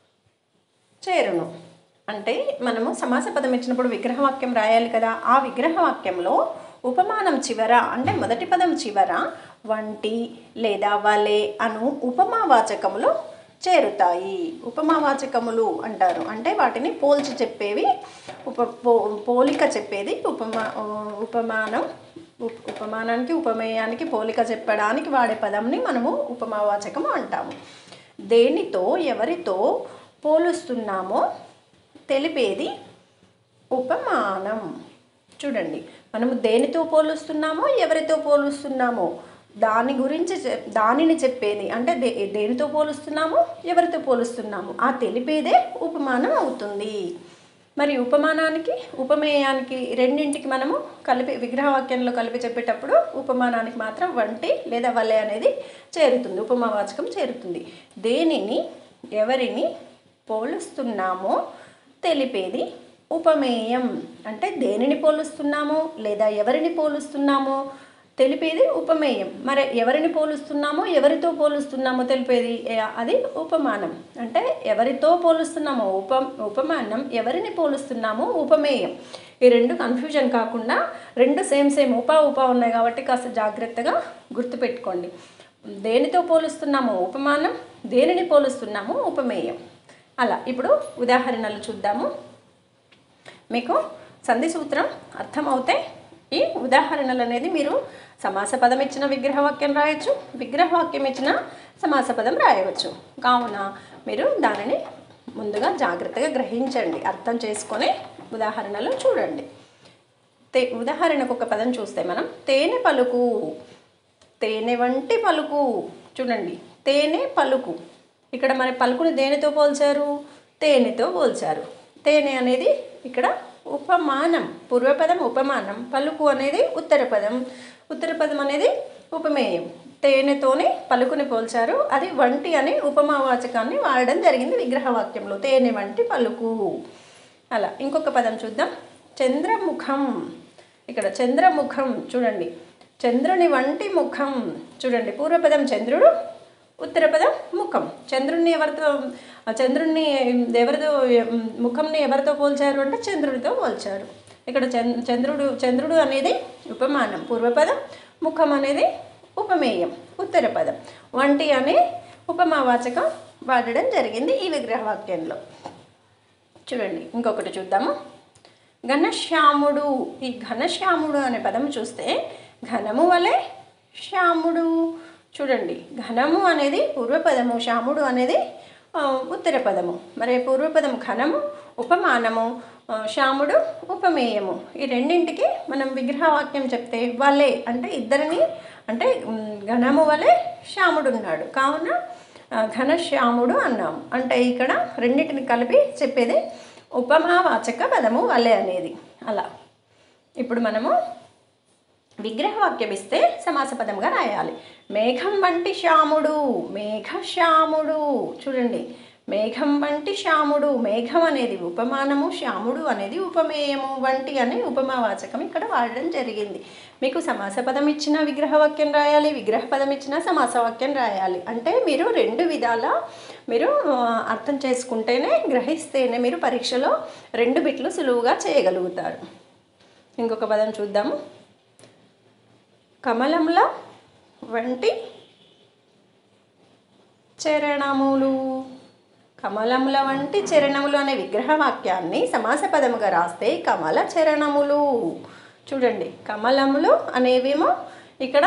[SPEAKER 1] చేరును అంటే మనము సమాస పదం ఇచ్చినప్పుడు విగ్రహవాక్యం రాయాలి కదా ఆ విగ్రహవాక్యంలో ఉపమానం చివర అంటే మొదటి పదం చివర వంటి లేదా వలె అను ఉపమావాచకములు చేరుతాయి ఉపమావాచకములు అంటారు అంటే వాటిని పోల్చి చెప్పేవి ఉప పో పోలిక చెప్పేది ఉపమా ఉపమానం ఉప్- ఉపమానానికి ఉపమేయానికి పోలిక చెప్పడానికి వాడే పదంని మనము ఉపమావాచకము అంటాము దేనితో ఎవరితో పోలుస్తున్నామో తెలిపేది ఉపమానం చూడండి మనము దేనితో పోలుస్తున్నామో ఎవరితో పోలుస్తున్నామో దాని గురించి చెప్- దానిని చెప్పేది అంటే దే దేనితో పోలుస్తున్నామో ఎవరితో పోలుస్తున్నామో ఆ తెలిపేదే ఉపమానం అవుతుంది మరి ఉపమానానికి ఉపమేయానికి రెండింటికి మనము కలిపి విగ్రహవాక్యంలో కలిపి చెప్పేటప్పుడు ఉపమానానికి మాత్రం వంటి లేదా వలె అనేది చేరుతుంది ఉపమావాచకం చేరుతుంది దేనిని ఎవరిని పోలుస్తున్నామో తెలిపేది ఉపమేయం అంటే దేనిని పోలుస్తున్నామో లేదా ఎవరిని పోలుస్తున్నామో తెలిపేది ఉపమేయం మరి ఎవరిని పోలుస్తున్నామో ఎవరితో పోలుస్తున్నామో తెలిపేది ఏ- అది ఉపమానం అంటే ఎవరితో పోలుస్తున్నామో ఉప ఉపమానం ఎవరిని పోలుస్తున్నామో ఉపమేయం ఈ రెండు కన్ఫ్యూజన్ కాకుండా రెండు సేమ్ సేమ్ ఉప ఉప ఉన్నాయి కాబట్టి కాస్త జాగ్రత్తగా గుర్తుపెట్టుకోండి దేనితో పోలుస్తున్నామో ఉపమానం దేనిని పోలుస్తున్నామో ఉపమేయం అలా ఇప్పుడు ఉదాహరణలు చూద్దాము మీకు సంధి సూత్రం అర్థమవుతే ఈ ఉదాహరణలు అనేది మీరు సమాస పదం ఇచ్చిన విగ్రహవాక్యం రాయొచ్చు విగ్రహవాక్యం ఇచ్చిన సమాస పదం రాయవచ్చు కావున మీరు దానిని ముందుగా జాగ్రత్తగా గ్రహించండి అర్థం చేసుకొని ఉదాహరణలు చూడండి తే ఉదాహరణకు ఒక పదం చూస్తే మనం తేనె పలుకు తేనె వంటి పలుకు చూడండి తేనె పలుకు ఇక్కడ మన పలుకుని దేనితో పోల్చారు తేనెతో పోల్చారు తేనె అనేది ఇక్కడ ఉపమానం పూర్వపదం ఉపమానం పలుకు అనేది ఉత్తర పదం ఉత్తర పదం అనేది ఉపమేయం తేనెతోనే పలుకుని పోల్చారు అది వంటి అనే ఉపమావాచకాన్ని వాడడం జరిగింది విగ్రహవాక్యంలో తేనె వంటి పలుకు అలా ఇంకొక పదం చూద్దాం చంద్రముఖం ఇక్కడ చంద్రముఖం చూడండి చంద్రుని వంటి ముఖం చూడండి పూర్వపదం చంద్రుడు ఉత్తరపదం ముఖం చంద్రుణ్ణి ఎవరితో ఆ చంద్రుణ్ణి ఎవరితో ముఖంని ఎవరితో పోల్చారు అంటే చంద్రుడితో పోల్చారు ఇక్కడ చంద్ర చంద్రుడు చంద్రుడు అనేది ఉపమానం పూర్వపదం ముఖం అనేది ఉపమేయం ఉత్తర పదం వంటి అనే ఉపమావాచకం వాడడం జరిగింది ఈ విగ్రహవాక్యంలో చూడండి ఇంకొకటి చూద్దాము ఘనశ్యాముడు ఈ ఘనశ్యాముడు అనే పదం చూస్తే ఘనము వలె శ్యాముడు చూడండి ఘనము అనేది పూర్వపదము శ్యాముడు అనేది ఆ, ఉత్తర పదము మరి పూర్వపదం ఘనము ఉపమానము ఆ, శ్యాముడు ఉపమేయము ఈ రెండింటికి మనం విగ్రహవాక్యం చెప్తే వలే అంటే ఇద్దరిని అంటే ఉమ్, ఘనము వలె శ్యాముడు ఉన్నాడు కావున ఆ, ఘనశ్యాముడు అన్నాము అంటే ఇక్కడ రెండింటిని కలిపి చెప్పేది ఉపమావాచక పదము వలె అనేది అలా ఇప్పుడు మనము విగ్రహవాక్యం ఇస్తే సమాస పదంగా రాయాలి మేఘం వంటి శ్యాముడు మేఘ శ్యాముడు చూడండి మేఘం వంటి శ్యాముడు మేఘం అనేది ఉపమానము శ్యాముడు అనేది ఉపమేయము వంటి అనే ఉపమావాచకం ఇక్కడ వాడడం జరిగింది మీకు సమాస పదం ఇచ్చిన విగ్రహవాక్యం రాయాలి విగ్రహ పదం ఇచ్చిన సమాస వాక్యం రాయాలి అంటే మీరు రెండు విధాల మీరు ఆ, అర్థం చేసుకుంటేనే గ్రహిస్తేనే మీరు పరీక్షలో రెండు బిట్లు సులువుగా చేయగలుగుతారు ఇంకొక పదం చూద్దాము కమలముల వంటి చరణములు కమలముల వంటి చరణములు అనే విగ్రహవాక్యాన్ని సమాస పదముగా రాస్తే కమల చరణములు చూడండి కమలములు అనేవేమో ఇక్కడ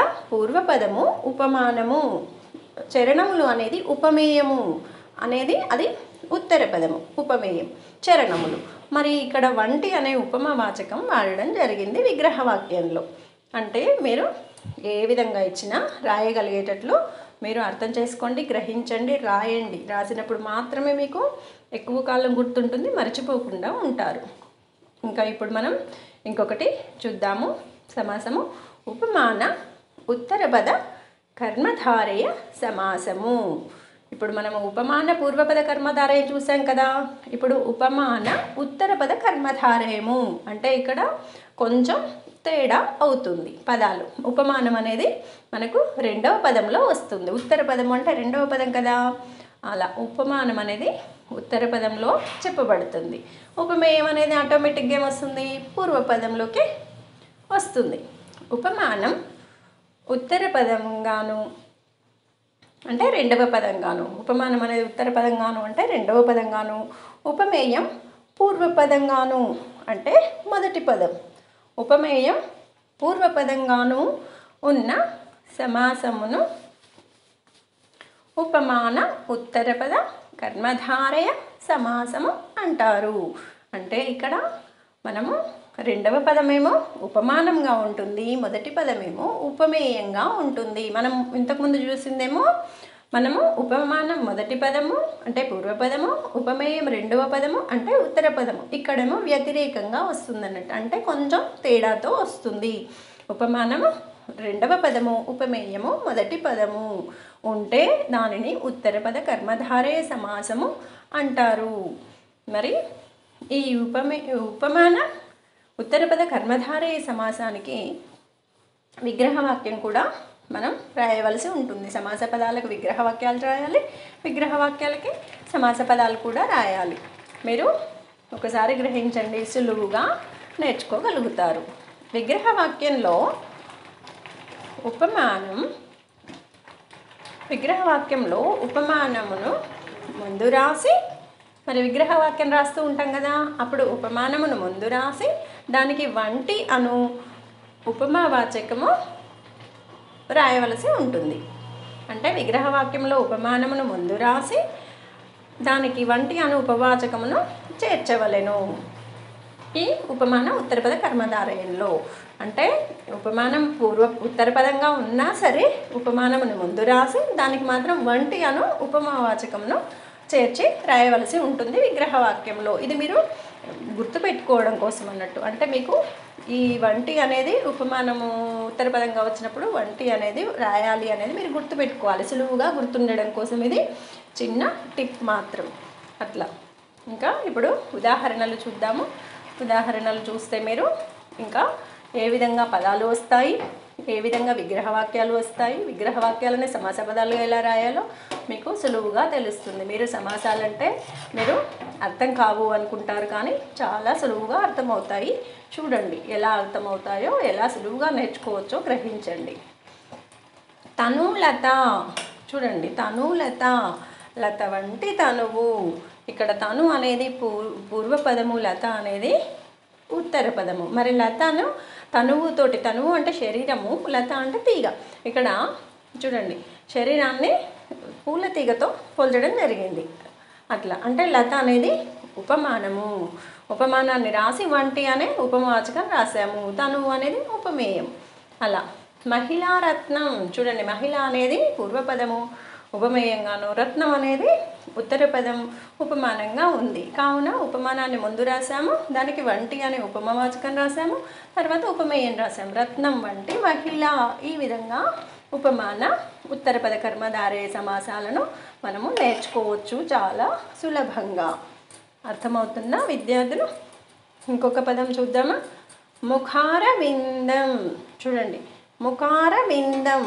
[SPEAKER 1] పూర్వపదము ఉపమానము చరణములు అనేది ఉపమేయము అనేది అది ఉత్తర పదము ఉపమేయం చరణములు మరి ఇక్కడ వంటి అనే ఉపమావాచకం వాడడం జరిగింది విగ్రహవాక్యంలో అంటే మీరు ఏ విధంగా ఇచ్చినా రాయగలిగేటట్లు మీరు అర్థం చేసుకోండి గ్రహించండి రాయండి రాసినప్పుడు మాత్రమే మీకు ఎక్కువ కాలం గుర్తుంటుంది మర్చిపోకుండా ఉంటారు ఇంకా ఇప్పుడు మనం ఇంకొకటి చూద్దాము సమాసము ఉపమాన ఉత్తర పద కర్మధారయ సమాసము ఇప్పుడు మనము ఉపమాన పూర్వపద కర్మధారయ చూసాం కదా ఇప్పుడు ఉపమాన ఉత్తర పద కర్మధారయము అంటే ఇక్కడ కొంచెం తేడా అవుతుంది పదాలు ఉపమానం అనేది మనకు రెండవ పదంలో వస్తుంది ఉత్తర పదం అంటే రెండవ పదం కదా అలా ఉపమానం అనేది ఉత్తర పదంలో చెప్పబడుతుంది ఉపమేయం అనేది ఆటోమేటిక్గా ఏమొస్తుంది పూర్వ పదంలోకి వస్తుంది ఉపమానం ఉత్తర పదంగాను అంటే రెండవ పదంగాను ఉపమానం అనేది ఉత్తర పదంగాను అంటే రెండవ పదంగాను ఉపమేయం పూర్వ పదంగాను అంటే మొదటి పదం ఉపమేయం పూర్వ పదంగాను ఉన్న సమాసమును ఉపమాన ఉత్తర పద కర్మధారయ సమాసము అంటారు అంటే ఇక్కడ మనము రెండవ పదమేమో ఉపమానంగా ఉంటుంది మొదటి పదమేమో ఉపమేయంగా ఉంటుంది మనం ఇంతకుముందు చూసిందేమో మనము ఉపమానం మొదటి పదము అంటే పూర్వపదము ఉపమేయం రెండవ పదము అంటే ఉత్తర పదము ఇక్కడేమో వ్యతిరేకంగా వస్తుంది అన్నట్టు అంటే కొంచెం తేడాతో వస్తుంది ఉపమానము రెండవ పదము ఉపమేయము మొదటి పదము ఉంటే దానిని ఉత్తర పద కర్మధారే సమాసము అంటారు మరి ఈ ఉపమే ఉపమాన ఉత్తర పద కర్మధారే సమాసానికి విగ్రహవాక్యం కూడా మనం రాయవలసి ఉంటుంది సమాస పదాలకు విగ్రహవాక్యాలు రాయాలి విగ్రహవాక్యాలకి సమాస పదాలు కూడా రాయాలి మీరు ఒకసారి గ్రహించండి సులువుగా నేర్చుకోగలుగుతారు విగ్రహవాక్యంలో ఉపమానం విగ్రహవాక్యంలో ఉపమానమును ముందు రాసి మరి విగ్రహవాక్యం రాస్తూ ఉంటాం కదా అప్పుడు ఉపమానమును ముందు రాసి దానికి వంటి అను ఉపమావాచకము రాయవలసి ఉంటుంది అంటే విగ్రహవాక్యంలో ఉపమానమును ముందు రాసి దానికి వంటి అను ఉపవాచకమును చేర్చవలెను ఈ ఉపమానం ఉత్తరపద కర్మధారయంలో అంటే ఉపమానం పూర్వ ఉత్తరపదంగా ఉన్నా సరే ఉపమానమును ముందు రాసి దానికి మాత్రం వంటి అను ఉపమావాచకమును చేర్చి రాయవలసి ఉంటుంది విగ్రహవాక్యంలో ఇది మీరు గుర్తుపెట్టుకోవడం కోసం అన్నట్టు అంటే మీకు ఈ వంటి అనేది ఉపమానము ఉత్తరపదంగా వచ్చినప్పుడు వంటి అనేది రాయాలి అనేది మీరు గుర్తుపెట్టుకోవాలి సులువుగా గుర్తుండడం కోసం ఇది చిన్న టిప్ మాత్రం అట్లా ఇంకా ఇప్పుడు ఉదాహరణలు చూద్దాము ఉదాహరణలు చూస్తే మీరు ఇంకా ఏ విధంగా పదాలు వస్తాయి ఏ విధంగా విగ్రహవాక్యాలు వస్తాయి విగ్రహవాక్యాలని సమాస పదాలుగా ఎలా రాయాలో మీకు సులువుగా తెలుస్తుంది మీరు సమాసాలంటే మీరు అర్థం కావు అనుకుంటారు కానీ చాలా సులువుగా అర్థమవుతాయి చూడండి ఎలా అర్థమవుతాయో ఎలా సులువుగా నేర్చుకోవచ్చో గ్రహించండి తనులత చూడండి తనులత లత వంటి తనువు ఇక్కడ తను అనేది పూ పూర్వపదము లత అనేది ఉత్తర పదము మరి లతను తనువుతోటి తనువు అంటే శరీరము లత అంటే తీగ ఇక్కడ చూడండి శరీరాన్ని పూల తీగతో పోల్చడం జరిగింది అట్లా అంటే లత అనేది ఉపమానము ఉపమానాన్ని రాసి వంటి అనే ఉపమాచకం రాసాము తనువు అనేది ఉపమేయం అలా మహిళా రత్నం చూడండి మహిళ అనేది పూర్వపదము ఉపమేయంగాను రత్నం అనేది ఉత్తర పదం ఉపమానంగా ఉంది కావున ఉపమానాన్ని ముందు రాసాము దానికి వంటి అనే ఉపమవాచకం రాసాము తర్వాత ఉపమేయం రాసాము రత్నం వంటి మహిళ ఈ విధంగా ఉపమాన ఉత్తర పద కర్మధారే సమాసాలను మనము నేర్చుకోవచ్చు చాలా సులభంగా అర్థమవుతుందా విద్యార్థులు ఇంకొక పదం చూద్దామా ముఖార విందం చూడండి ముఖార విందం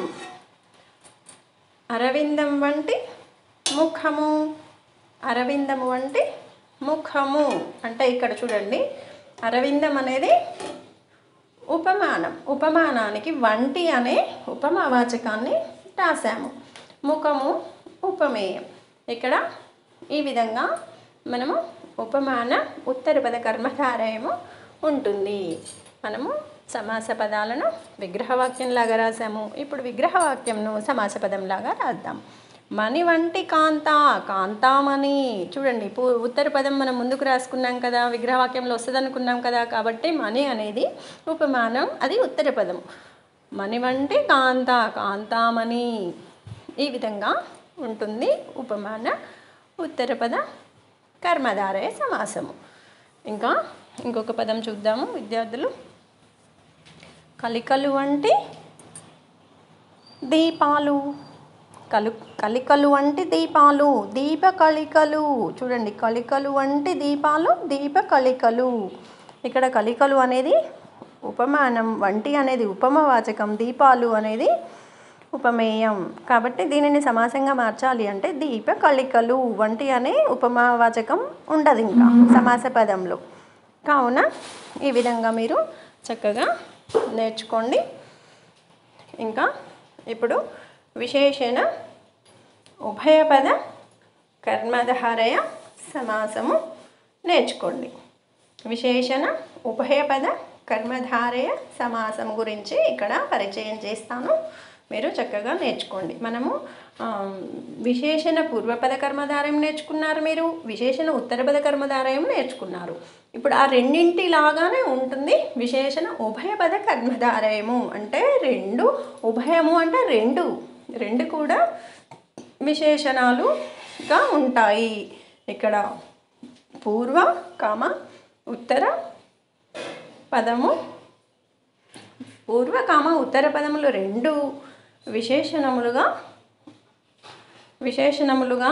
[SPEAKER 1] అరవిందం వంటి ముఖము అరవిందము వంటి ముఖము అంటే ఇక్కడ చూడండి అరవిందం అనేది ఉపమానం ఉపమానానికి వంటి అనే ఉపమావాచకాన్ని రాశాము ముఖము ఉపమేయం ఇక్కడ ఈ విధంగా మనము ఉపమాన ఉత్తర పద కర్మధారయము ఉంటుంది మనము సమాస పదాలను విగ్రహవాక్యంలాగా రాసాము ఇప్పుడు విగ్రహవాక్యంను సమాస పదంలాగా రాద్దాం మణి వంటి కాంత కాంతామణి చూడండి పూ ఉత్తర పదం మనం ముందుకు రాసుకున్నాం కదా విగ్రహవాక్యంలో వస్తుంది అనుకున్నాం కదా కాబట్టి మణి అనేది ఉపమానం అది ఉత్తర పదం మణి వంటి కాంత కాంతామణి ఈ విధంగా ఉంటుంది ఉపమాన ఉత్తర పద కర్మధారయ సమాసము ఇంకా ఇంకొక పదం చూద్దాము విద్యార్థులు కలికలు వంటి దీపాలు కలు కలికలు వంటి దీపాలు దీప కలికలు చూడండి కలికలు వంటి దీపాలు దీప కలికలు ఇక్కడ కలికలు అనేది ఉపమానం వంటి అనేది ఉపమవాచకం దీపాలు అనేది ఉపమేయం కాబట్టి దీనిని సమాసంగా మార్చాలి అంటే దీప కలికలు వంటి అనే ఉపమావాచకం ఉండదు ఇంకా సమాస పదంలో కావున ఈ విధంగా మీరు చక్కగా నేర్చుకోండి ఇంకా ఇప్పుడు విశేషణ ఉభయపద కర్మధారయ సమాసము నేర్చుకోండి విశేషణ ఉభయపద కర్మధారయ సమాసం గురించి ఇక్కడ పరిచయం చేస్తాను మీరు చక్కగా నేర్చుకోండి మనము ఆ, విశేషణ పూర్వపద కర్మధారయం నేర్చుకున్నారు మీరు విశేషణ ఉత్తరపద కర్మధారయం నేర్చుకున్నారు ఇప్పుడు ఆ రెండింటి లాగానే ఉంటుంది విశేషణ ఉభయపద కర్మధారయము అంటే రెండు ఉభయము అంటే రెండు రెండు కూడా విశేషణాలుగా ఉంటాయి ఇక్కడ పూర్వ కామ ఉత్తర పదము పూర్వ కామ ఉత్తర పదములు రెండు విశేషణములుగా విశేషణములుగా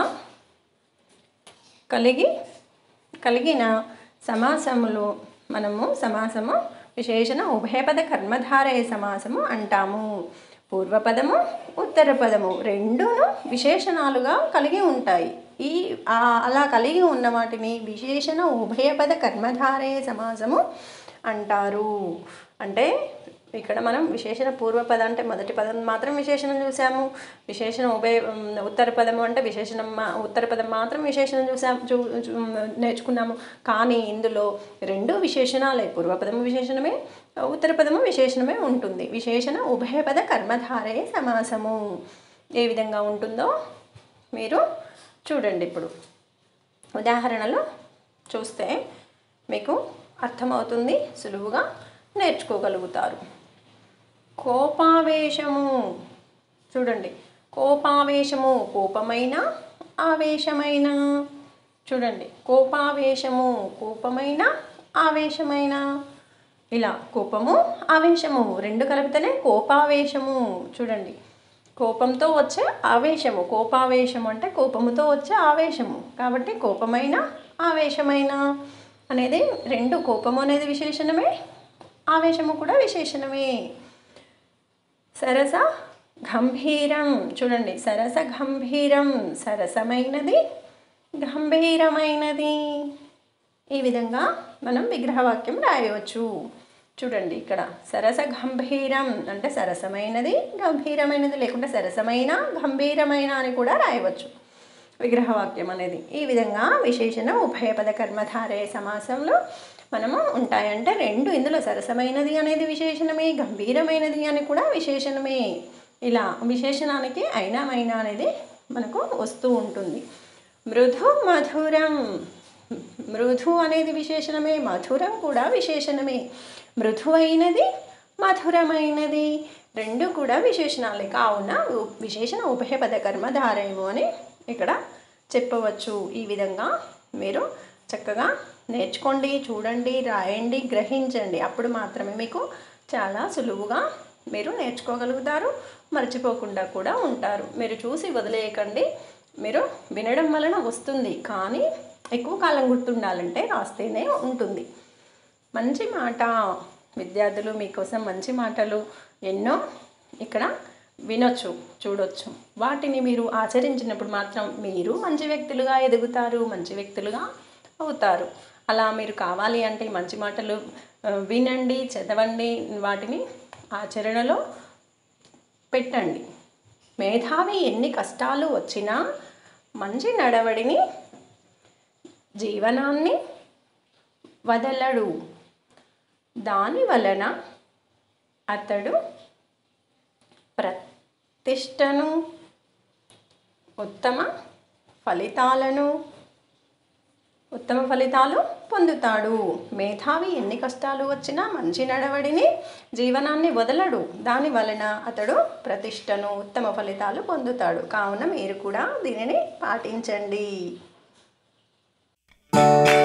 [SPEAKER 1] కలిగి కలిగిన సమాసములు మనము సమాసము విశేషణ ఉభయపద కర్మధారయ సమాసము అంటాము పూర్వపదము ఉత్తర పదము రెండును విశేషణాలుగా కలిగి ఉంటాయి ఈ ఆ- అలా కలిగి ఉన్న వాటిని విశేషణ ఉభయపద కర్మధారయ సమాసము అంటారు అంటే ఇక్కడ మనం విశేషణ పూర్వపద అంటే మొదటి పదం మాత్రం విశేషణం చూసాము విశేషణ ఉభయ ఉమ్, ఉత్తర పదము అంటే విశేషణం మా ఉత్తర పదం మాత్రం విశేషణం చూసాము చూ చూ- నేర్చుకున్నాము కానీ ఇందులో రెండు విశేషణాలే పూర్వపదము విశేషణమే ఉత్తర పదము విశేషణమే ఉంటుంది విశేషణ ఉభయపద కర్మధారే సమాసము ఏ విధంగా ఉంటుందో మీరు చూడండి ఇప్పుడు ఉదాహరణలు చూస్తే మీకు అర్థమవుతుంది సులువుగా నేర్చుకోగలుగుతారు కోపావేశము చూడండి కోపావేశము కోపమైన ఆవేశమైన చూడండి కోపావేశము కోపమైన ఆవేశమైన ఇలా కోపము ఆవేశము రెండు కలిపితేనే కోపావేశము చూడండి కోపంతో వచ్చే ఆవేశము కోపావేశము అంటే కోపముతో వచ్చే ఆవేశము కాబట్టి కోపమైన ఆవేశమైన అనేది రెండు కోపము అనేది విశేషణమే ఆవేశము కూడా విశేషణమే సరస గంభీరం చూడండి సరస గంభీరం సరసమైనది గంభీరమైనది ఈ విధంగా మనం విగ్రహవాక్యం రాయవచ్చు చూడండి ఇక్కడ సరస గంభీరం అంటే సరసమైనది గంభీరమైనది లేకుంటే సరసమైన గంభీరమైన అని కూడా రాయవచ్చు విగ్రహవాక్యం అనేది ఈ విధంగా విశేషణ ఉభయపద కర్మధారయ సమాసంలో మనము ఉంటాయంటే రెండు ఇందులో సరసమైనది అనేది విశేషణమే గంభీరమైనది అని కూడా విశేషణమే ఇలా విశేషణానికి అయినామైనా అనేది మనకు వస్తూ ఉంటుంది మృదు మధురం మృదు అనేది విశేషణమే మధురం కూడా విశేషణమే మృదువైనది మధురమైనది రెండు కూడా విశేషణాలే కావున ఉ- విశేషణ ఉభయపద కర్మధారయము అని ఇక్కడ చెప్పవచ్చు ఈ విధంగా మీరు చక్కగా నేర్చుకోండి చూడండి రాయండి గ్రహించండి అప్పుడు మాత్రమే మీకు చాలా సులువుగా మీరు నేర్చుకోగలుగుతారు మర్చిపోకుండా కూడా ఉంటారు మీరు చూసి వదిలేయకండి మీరు వినడం వలన వస్తుంది కానీ ఎక్కువ కాలం గుర్తుండాలంటే రాస్తేనే ఉంటుంది మంచి మాట విద్యార్థులు మీకోసం మంచి మాటలు ఎన్నో ఇక్కడ వినొచ్చు చూడొచ్చు వాటిని మీరు ఆచరించినప్పుడు మాత్రం మీరు మంచి వ్యక్తులుగా ఎదుగుతారు మంచి వ్యక్తులుగా అవుతారు అలా మీరు కావాలి అంటే ఈ మంచి మాటలు ఆ, వినండి చదవండి వాటిని ఆచరణలో పెట్టండి మేధావి ఎన్ని కష్టాలు వచ్చినా మంచి నడవడిని జీవనాన్ని వదలడు దాని వలన అతడు ప్రతిష్టను ఉత్తమ ఫలితాలను ఉత్తమ ఫలితాలు పొందుతాడు మేధావి ఎన్ని కష్టాలు వచ్చినా మంచి నడవడిని జీవనాన్ని వదలడు దాని వలన అతడు ప్రతిష్టను ఉత్తమ ఫలితాలు పొందుతాడు కావున మీరు కూడా దీనిని పాటించండి